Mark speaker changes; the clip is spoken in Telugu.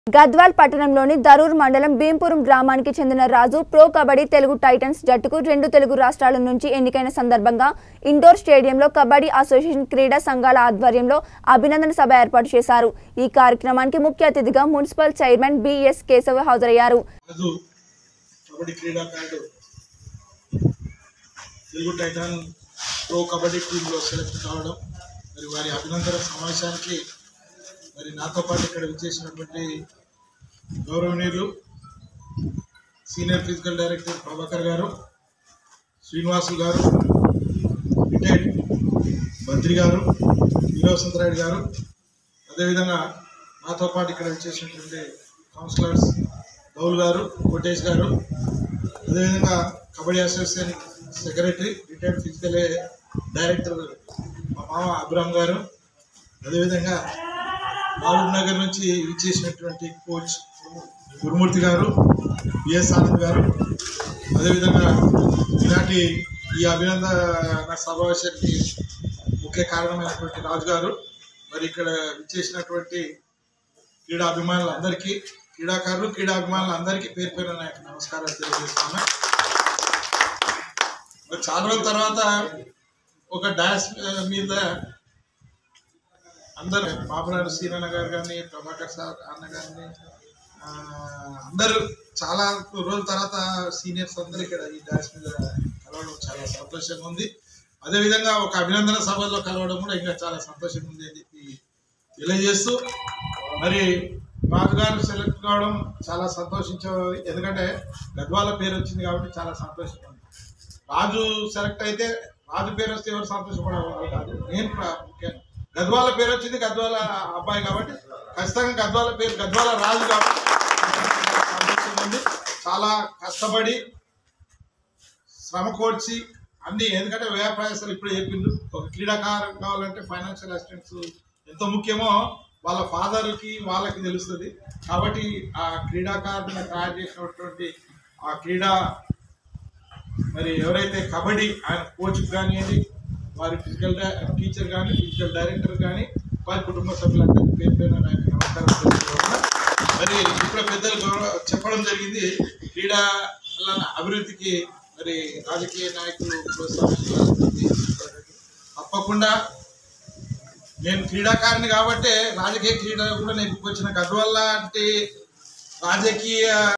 Speaker 1: గద్వాల్ పట్టణంలోని దరూర్ మండలం భీంపురం గ్రామానికి చెందిన రాజు ప్రో కబడ్డీ తెలుగు టైటన్స్ జట్టుకు రెండు తెలుగు రాష్ట్రాల నుంచి ఎన్నికైన సందర్భంగా ఇండోర్ స్టేడియంలో కబడ్డీ అసోసియేషన్ క్రీడా సంఘాల ఆధ్వర్యంలో అభినందన సభ ఏర్పాటు చేశారు ఈ కార్యక్రమానికి ముఖ్య అతిథిగా మున్సిపల్ చైర్మన్ బిఎస్ కేశవ హాజరయ్యారు
Speaker 2: రాజు కబడ్డీ క్రీడాకారుడు తెలుగు టైటాన్ ప్రో కబడ్డీ టీంలో సెలెక్ట్ కావడం మరి వారి అభినందన సమావేశానికి మరి నాతో పాటు ఇక్కడ విచ్చేసినటువంటి గౌరవనీయులు సీనియర్ ఫిజికల్ డైరెక్టర్ ప్రభాకర్ గారు శ్రీనివాసు గారు రిటైర్డ్ బద్రి గారు వీరవసంతరాయుడు గారు అదేవిధంగా నాతో పాటు ఇక్కడ విచ్చేసినటువంటి కౌన్సిలర్స్ గౌల్ గారు కోటేష్ గారు అదేవిధంగా kabaddi association secretary retired physical director మా మామ అబ్రామ్ గారు అదేవిధంగా మహబూబ్ నగర్ నుంచి ఇచ్చేసినటువంటి కోచ్ గురుమూర్తి గారు బిఎస్ ఆనంద్ గారు అదేవిధంగా ఇలాంటి ఈ అభినందన సమావేశానికి ముఖ్య కారణమైనటువంటి రాజు గారు మరి ఇక్కడ ఇచ్చేసినటువంటి క్రీడా అభిమానులందరికీ క్రీడాకారులు క్రీడా అభిమానులందరికీ పేరు పేరు నా యొక్క నమస్కారాలు తెలియజేస్తున్నాను మరి చాలా రోజుల తర్వాత ఒక డాన్స్ మీద అందరు బాబునాడు సీనన్న గారు కానీ ప్రభాకర్ సార్ అన్న గారిని ఆ, అందరూ చాలా రోజుల తర్వాత సీనియర్స్ అందరూ ఇక్కడ ఈ డాన్స్ మీద కలవడం చాలా సంతోషంగా ఉంది అదేవిధంగా ఒక అభినందన సభలో కలవడం కూడా ఇంకా చాలా సంతోషంగా ఉంది అని చెప్పి తెలియజేస్తూ మరి రాజు గారు సెలెక్ట్ కావడం చాలా సంతోషించేది ఎందుకంటే గద్వాల పేరు వచ్చింది కాబట్టి చాలా సంతోషంగా ఉంది రాజు సెలెక్ట్ అయితే రాజు పేరు వస్తే ఎవరు సంతోషపడేవారు కాదు నేను ప్ర- ముఖ్యంగా గద్వాల పేరు వచ్చింది గద్వాల అబ్బాయి కాబట్టి ఖచ్చితంగా గద్వాల పేరు గద్వాల రాజు కాబట్టి సంతోషంగా ఉంది చాలా కష్టపడి శ్రమ కోర్చి అన్ని ఎందుకంటే వ్యయ ప్రయాసాలు ఇప్పుడు చెప్పిండు ఒక క్రీడాకారం కావాలంటే ఫైనాన్షియల్ అసిస్టెంట్స్ ఎంతో ముఖ్యమో వాళ్ళ ఫాదర్కి వాళ్ళకి తెలుస్తుంది కాబట్టి ఆ క్రీడాకారుని తయారు చేసినటువంటి ఆ క్రీడా మరి ఎవరైతే కబడ్డీ ఆయన కోచ్ కానివ్వండి వారి ఫిజికల్ టీచర్ కానీ ఫిజికల్ డైరెక్టర్ కానీ వారి కుటుంబ సభ్యులందరికీ పేరు పేరు నాకు నమస్కారం తెలుపుతున్నా. మరి ఇప్పుడు పెద్దలు గౌరవ చెప్పడం జరిగింది క్రీడల అభివృద్ధికి మరి రాజకీయ నాయకులు ప్రోత్సహించాలని తప్పకుండా నేను క్రీడాకారిని కాబట్టి రాజకీయ క్రీడ కూడా నేను వచ్చిన గద్వాల లాంటి రాజకీయ